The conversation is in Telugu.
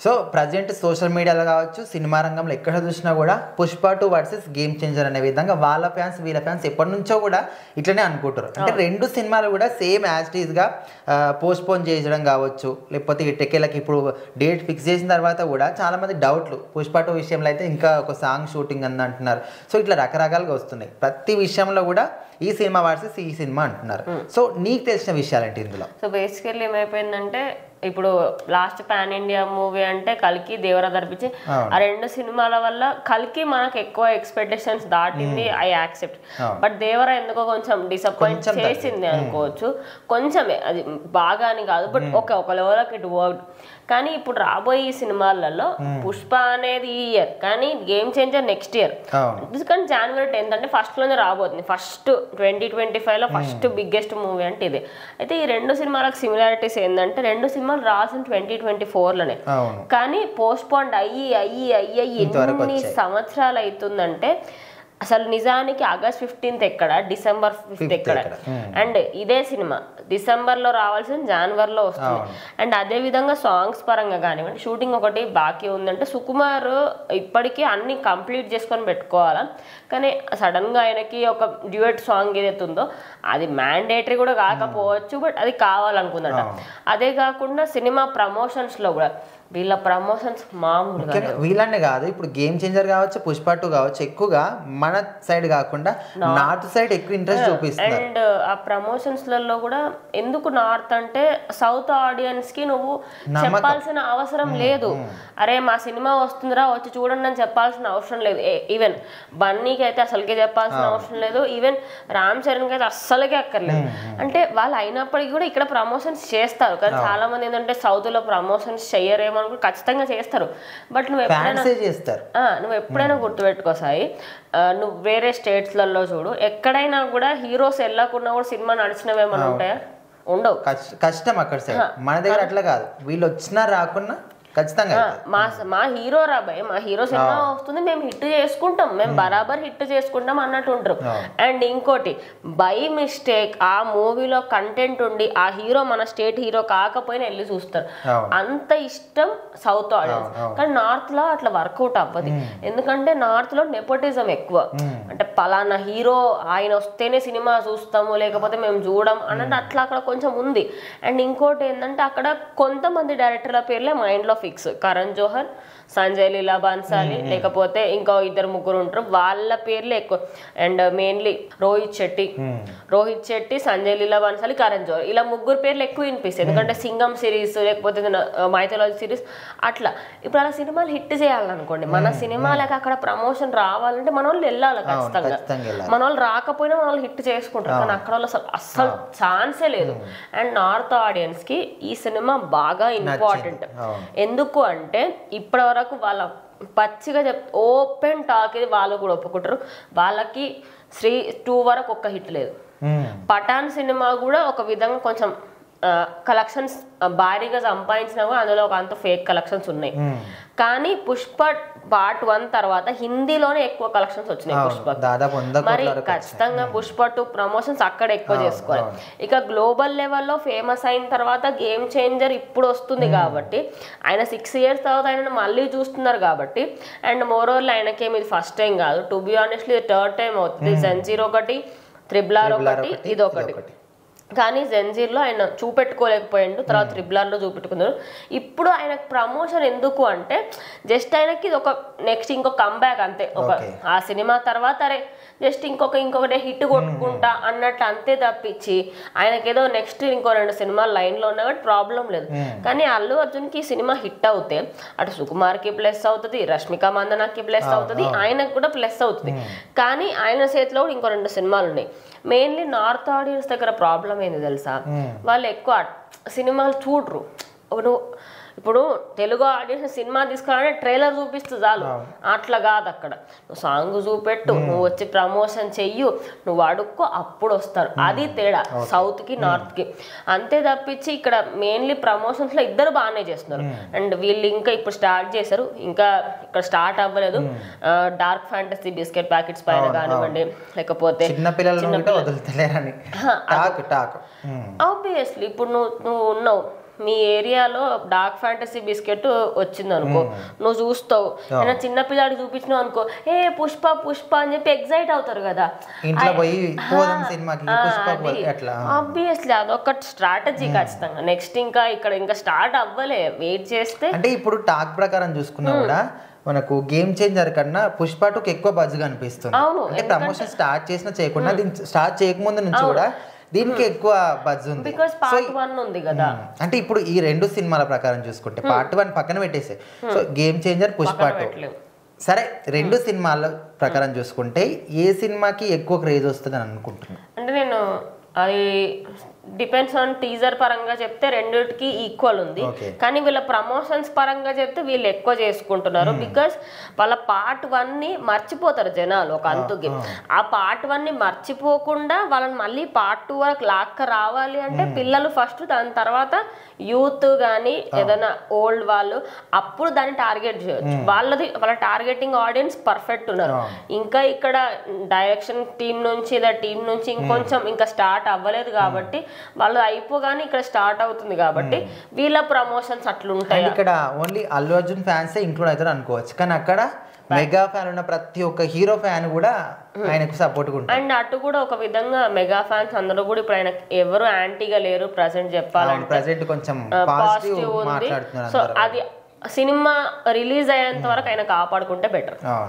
సో ప్రజెంట్ సోషల్ మీడియాలో కావచ్చు సినిమా రంగంలో ఎక్కడ చూసినా కూడా Pushpa two versus game changer అనే విధంగా వాళ్ళ ఫ్యాన్స్ వీళ్ళ ఫ్యాన్స్ ఎప్పటి నుంచో కూడా ఇట్లనే అనుకుంటారు అంటే రెండు సినిమాలు కూడా సేమ్ యాజ్టీస్గా పోస్ట్ పోన్ చేయడం కావచ్చు లేకపోతే ఈ టెకెలకి ఇప్పుడు డేట్ ఫిక్స్ చేసిన తర్వాత కూడా చాలా మంది డౌట్లు పుష్ప టూ విషయంలో అయితే ఇంకా ఒక సాంగ్ షూటింగ్ అని అంటున్నారు సో ఇట్లా రకరకాలుగా వస్తున్నాయి ప్రతి విషయంలో కూడా ఈ సినిమా వర్సెస్ ఈ సినిమా అంటున్నారు సో నీకు తెలిసిన విషయాలు ఏంటి ఇందులో సో బేసికల్లీ ఏమైపోయిందంటే ఇప్పుడు లాస్ట్ పాన్ ఇండియా మూవీ అంటే కల్కి దేవర తరపించి అవును. ఆ రెండు సినిమాల వల్ల కల్కి మనకు ఎక్కువ ఎక్స్పెక్టేషన్స్ దాటింది ఐ యాక్సెప్ట్ అవును. బట్ దేవర ఎందుకో కొంచెం డిసప్పాయింట్ కొంచెం తగ్గింది. చేసింది అనుకోవచ్చు కొంచెమే అది బాగా అని కాదు బట్ ఓకే ఒక లెవెల్కి ఇట్ వర్క్ కానీ ఇప్పుడు రాబోయే ఈ సినిమాలలో పుష్ప అనేది ఈ ఇయర్ కానీ గేమ్ చేంజర్ నెక్స్ట్ ఇయర్ అవును కానీ జనవరి టెన్త్ అంటే ఫస్ట్ లోనే రాబోతుంది ఫస్ట్ ట్వంటీ ట్వంటీ ఫైవ్ లో ఫస్ట్ బిగ్గెస్ట్ మూవీ అంటే ఇది అయితే ఈ రెండు సినిమాలకు సిమిలారిటీస్ ఏంటంటే రెండు సినిమాలు రాసిన ట్వంటీ ట్వంటీ ఫోర్ లోనే అవును కానీ పోస్ట్ పోండ్ అయ్యి అయ్యి అయ్యి అయ్యి ఇంతవరకు ఎన్ని వచ్చాయి. సంవత్సరాలు అవుతుందంటే అసలు నిజానికి ఆగస్ట్ ఫిఫ్టీన్త్ ఎక్కడ డిసెంబర్ ఫిఫ్త్ Fifth ఎక్కడ ఎక్కడ? Hmm. అండ్ ఇదే సినిమా డిసెంబర్లో రావాల్సిన జనవరిలో వస్తుంది అవును. అండ్ అదే విధంగా సాంగ్స్ పరంగా కానివ్వండి షూటింగ్ ఒకటి బాకీ ఉందంటే సుకుమార్ ఇప్పటికీ అన్ని కంప్లీట్ చేసుకొని పెట్టుకోవాలా కానీ సడన్ గా ఆయనకి ఒక డ్యూయట్ సాంగ్ ఏదైతే ఉందో అది మ్యాండేటరీ కూడా కాకపోవచ్చు బట్ అది కావాలనుకుందట అవును. అదే కాకుండా సినిమా ప్రమోషన్స్ లో కూడా వీళ్ళ ప్రమోషన్స్ మామూలుగా ముఖ్యంగా వీళ్ళనే కాదు ఇప్పుడు గేమ్ చేంజర్ కావచ్చు పుష్ప టూ కావచ్చు ఎక్కువగా మన సైడ్ కాకుండా నార్త్ సైడ్ ఎక్కువ ఇంట్రెస్ట్ చూపిస్తున్నారు అండ్ ఆ ప్రమోషన్స్ లలో కూడా ఎందుకు నార్త్ అంటే సౌత్ ఆడియన్స్ కి నువ్వు చెప్పాల్సిన అవసరం లేదు అరే మా సినిమా వస్తుందిరా వచ్చి చూడండి అని చెప్పాల్సిన అవసరం లేదు ఈవెన్ బన్నీకి అయితే అసలుకే చెప్పాల్సిన అవసరం లేదు ఈవెన్ రామ్ చరణ్ కి అయితే అస్సలకే అక్కర్లేదు అంటే వాళ్ళు అయినప్పటికీ కూడా ఇక్కడ ప్రమోషన్స్ చేస్తారు కానీ చాలా మంది ఏంటంటే సౌత్ లో ప్రమోషన్స్ చెయ్యరేమో అనుకో ఖచ్చితంగా చేస్తారు బట్ నువ్వు ఎప్పుడైనా ఫ్యాన్సే చేస్తారు ఆ, నువ్వు ఎప్పుడైనా గుర్తుపెట్టుకో సాయి ఆ, నువ్వు వేరే స్టేట్స్లలో చూడు ఎక్కడైనా కూడా హీరోస్ వెళ్ళకుండా కూడా సినిమా నడిచినవేమన్నా ఉంటాయా ఉండవు కష్ట- కష్టం అక్కడ సైడ్ మన దగ్గర అట్లా కాదు వీళ్ళు వచ్చినా రాకున్నా ఖచ్చితంగా ఆ, అవుతుంది. మా మా హీరో రాబాయ్ మా హీరో సినిమా వస్తుంది మేము హిట్ చేసుకుంటాం మేము బరాబర్ హిట్ చేసుకుంటాం అన్నట్టు ఉంటారు అండ్ ఇంకోటి బై మిస్టేక్ ఆ మూవీలో కంటెంట్ ఉండి ఆ హీరో మన స్టేట్ హీరో కాకపోయినా వెళ్ళి చూస్తారు అవును. అంత ఇష్టం సౌత్ ఆడియన్స్ అవును. కానీ నార్త్ లో అట్లా వర్కౌట్ అవ్వదు ఎందుకంటే నార్త్ లో నెపోటిజం ఎక్కువ అంటే పలానా హీరో ఆయన వస్తేనే సినిమా చూస్తాము లేకపోతే మేము చూడం అన్నట్టు అట్లా అక్కడ కొంచెం ఉంది అండ్ ఇంకోటి ఏంటంటే అక్కడ కొంతమంది డైరెక్టర్ల పేర్లే మైండ్ లో ఫిక్స్ కరణ్ జోహర్ సంజయ్ లీలా బాన్సాలి లేకపోతే ఇంకో ఇద్దరు ముగ్గురు ఉంటారు వాళ్ళ పేర్లే ఎక్కువ అండ్ మెయిన్లీ రోహిత్ శెట్టి రోహిత్ శెట్టి సంజయ్ లీలా బాన్సాలి కరణ్ జోహర్ ఇలా ముగ్గురు పేర్లు ఎక్కువ వినిపిస్తాయి ఎందుకంటే సింగం సిరీస్ లేకపోతే మైథాలజీ సిరీస్ అట్లా ఇప్పుడు అలా సినిమాలు హిట్ చేయాలనుకోండి మన సినిమాలకు అక్కడ ప్రమోషన్ రావాలంటే మన వాళ్ళు వెళ్ళాలి ఖచ్చితంగా ఖచ్చితంగా వెళ్ళాలి. మన వాళ్ళు రాకపోయినా మన వాళ్ళు హిట్ చేసుకుంటారు కానీ అక్కడ వాళ్ళు అసలు అస్సలు ఛాన్సే లేదు అండ్ నార్త్ ఆడియన్స్ కి ఈ సినిమా బాగా ఇంపార్టెంట్ అవును. ఎందుకు అంటే ఇప్పటి వరకు వాళ్ళ పచ్చిగా చెప్ ఓపెన్ టాక్ ఇది వాళ్ళు కూడా ఒప్పుకుంటారు వాళ్ళకి శ్రీ టూ వరకు ఒక్క హిట్ లేదు మ్మ్. పఠాన్ సినిమా కూడా ఒక విధంగా కొంచెం కలెక్షన్స్ భారీగా సంపాదించినా కూడా అందులో ఒక అంత ఫేక్ కలెక్షన్స్ ఉన్నాయి మ్మ్. కానీ పుష్ప పార్ట్ వన్ తర్వాత హిందీలోనే ఎక్కువ కలెక్షన్స్ వచ్చినాయి అవును. పుష్ప దాదాపు వంద మరి కోట్ల వరకు ఖచ్చితంగా పుష్ప టూ ప్రమోషన్స్ అక్కడ ఎక్కువ చేసుకోవాలి ఇక గ్లోబల్ లెవెల్లో ఫేమస్ అయిన తర్వాత గేమ్ చేంజర్ ఇప్పుడు వస్తుంది కాబట్టి ఆయన సిక్స్ ఇయర్స్ తర్వాత ఆయన మళ్ళీ చూస్తున్నారు కాబట్టి అండ్ మోరోల్ ఆయనకేమి ఇది ఫస్ట్ టైం కాదు to be honestly third time అవుతుంది జంజీర్ ఒకటి త్రిబులార్ Triple R ఒకటి ఒకటి, ఇది ఒకటి ఇదొకటి. కానీ జంజీర్లో ఆయన చూపెట్టుకోలేకపోయిండు తర్వాత ట్రిబులర్లో చూపెట్టుకున్నారు ఇప్పుడు ఆయనకు ప్రమోషన్ ఎందుకు అంటే జస్ట్ ఆయనకి ఇది ఒక నెక్స్ట్ ఇంకో కంబ్యాక్ అంతే ఒక Okay. ఆ సినిమా తర్వాత అరే జస్ట్ ఇంకొక ఇంకొకటి హిట్ కొట్టుకుంటా అన్నట్టు అంతే తప్పించి ఆయనకి ఏదో నెక్స్ట్ ఇంకో రెండు సినిమాలు లైన్లో ఉన్నా కాబట్టి ప్రాబ్లం లేదు కానీ అల్లు అర్జున్కి ఈ సినిమా హిట్ అవుతే అటు సుకుమార్కి ప్లస్ అవుతుంది రష్మిక మందనాకి ప్లస్ అవుతుంది ఆయనకు కూడా ప్లస్ అవుతుంది కానీ ఆయన చేతిలో కూడా ఇంకో రెండు సినిమాలు ఉన్నాయి మెయిన్లీ నార్త్ ఆడియన్స్ దగ్గర ప్రాబ్లం ఏంది తెలుసా వాళ్ళు ఎక్కువ సినిమాలు చూడరు నువ్వు ఇప్పుడు తెలుగు ఆడియన్స్ సినిమా తీసుకురావాలంటే ట్రైలర్ చూపిస్తే చాలు అట్లా కాదు అక్కడ నువ్వు సాంగ్ చూపెట్టు నువ్వు వచ్చి ప్రమోషన్ చెయ్యు నువ్వు అడుక్కో అప్పుడు వస్తారు అది తేడా సౌత్ కి నార్త్ కి అంతే తప్పించి ఇక్కడ మెయిన్లీ ప్రమోషన్స్ లో ఇద్దరు బాగానే చేస్తున్నారు అండ్ వీళ్ళు ఇంకా ఇప్పుడు స్టార్ట్ చేశారు ఇంకా ఇక్కడ స్టార్ట్ అవ్వలేదు డార్క్ ఫ్యాంటసీ బిస్కెట్ ప్యాకెట్స్ పైన కానివ్వండి లేకపోతే చిన్న పిల్లలను కూడా వదులుతలేరని టాక్ టాక్ మ్మ్. ఆబ్వియస్లీ ఇప్పుడు నువ్వు నువ్వు ఉన్నావు మీ ఏరియాలో డార్క్ ఫ్యాంటసీ బిస్కెట్ వచ్చింది అనుకో నువ్వు చూస్తావు ఏదైనా చిన్న పిల్లాడికి చూపించినావు అనుకో ఏ పుష్ప పుష్ప అని చెప్పి ఎగ్జైట్ అవుతారు కదా ఇంట్లో పోయి పోదాం సినిమాకి పుష్ప పో- అట్లా ఆబ్వియస్లీ అదొక స్ట్రాటజీ ఖచ్చితంగా నెక్స్ట్ ఇంకా ఇక్కడ ఇంకా స్టార్ట్ అవ్వలే వెయిట్ చేస్తే అంటే ఇప్పుడు టాక్ ప్రకారం చూసుకున్నా కూడా మనకు గేమ్ చేంజర్ కన్నా పుష్ప టూకి ఎక్కువ బజ్ కనిపిస్తుంది అవును, అంటే ప్రమోషన్ స్టార్ట్ చేసినా చేయకుండా దీన్ని స్టార్ట్ చేయకముందు నుంచి కూడా దీనికి ఎక్కువ బజ్ ఉంది బికాస్ పార్ట్ వన్ ఉంది కదా అంటే ఇప్పుడు ఈ రెండు సినిమాల ప్రకారం చూసుకుంటే పార్ట్ వన్ పక్కన పెట్టేసే so game changer Pushpa two పెట్టలేము. సరే రెండు సినిమాల ప్రకారం చూసుకుంటే ఏ సినిమాకి ఎక్కువ క్రేజ్ వస్తుంది అని అనుకుంటున్నాను అంటే నేను అది డిపెండ్స్ ఆన్ టీజర్ పరంగా చెప్తే రెండిటికి ఈక్వల్ ఉంది Okay. కానీ వీళ్ళ ప్రమోషన్స్ పరంగా చెప్తే వీళ్ళు ఎక్కువ చేసుకుంటున్నారు బికాస్ వాళ్ళ పార్ట్ వన్ ని మర్చిపోతారు జనాలు ఒక అంతుకి ఆ పార్ట్ వన్ ని మర్చిపోకుండా వాళ్ళని మళ్ళీ పార్ట్ టూ వరకు లాక్క రావాలి అంటే పిల్లలు ఫస్ట్ దాని తర్వాత యూత్ కానీ ఏదైనా ఓల్డ్ వాళ్ళు అప్పుడు దాన్ని టార్గెట్ చేయొచ్చు వాళ్ళది వాళ్ళ టార్గెటింగ్ ఆడియన్స్ పర్ఫెక్ట్ ఉన్నారు ఇంకా ఇక్కడ డైరెక్షన్ టీం నుంచి లేదా టీం నుంచి ఇంకొంచెం ఇంకా స్టార్ట్ అవ్వలేదు కాబట్టి వాళ్ళు అయిపోగానే ఇక్కడ స్టార్ట్ అవుతుంది కాబట్టి వీళ్ళ ప్రమోషన్స్ అట్లుంటాయి అండ్ ఇక్కడ ఓన్లీ అల్లు అర్జున్ ఫ్యాన్సే ఇంక్లూడ్ అవుతారు అనుకోవచ్చు కానీ అక్కడ మెగా ఫ్యాన్ ఉన్న ప్రతి ఒక్క హీరో ఫ్యాన్ కూడా ఆయనకు సపోర్ట్గా ఉంటారు అండ్ అటు కూడా ఒక విధంగా మెగా ఫ్యాన్స్ అందరూ కూడా ఇప్పుడు ఆయన ఎవరు యాంటీగా లేరు ప్రజెంట్ చెప్పాలంటే ప్రజెంట్ కొంచెం పాజిటివ్ పాజిటివ్ ఉంది మాట్లాడుతున్నారు సో అందరూ అది సినిమా రిలీజ్ అయ్యేంత వరకు ఆయన కాపాడుకుంటే బెటర్ ఆ.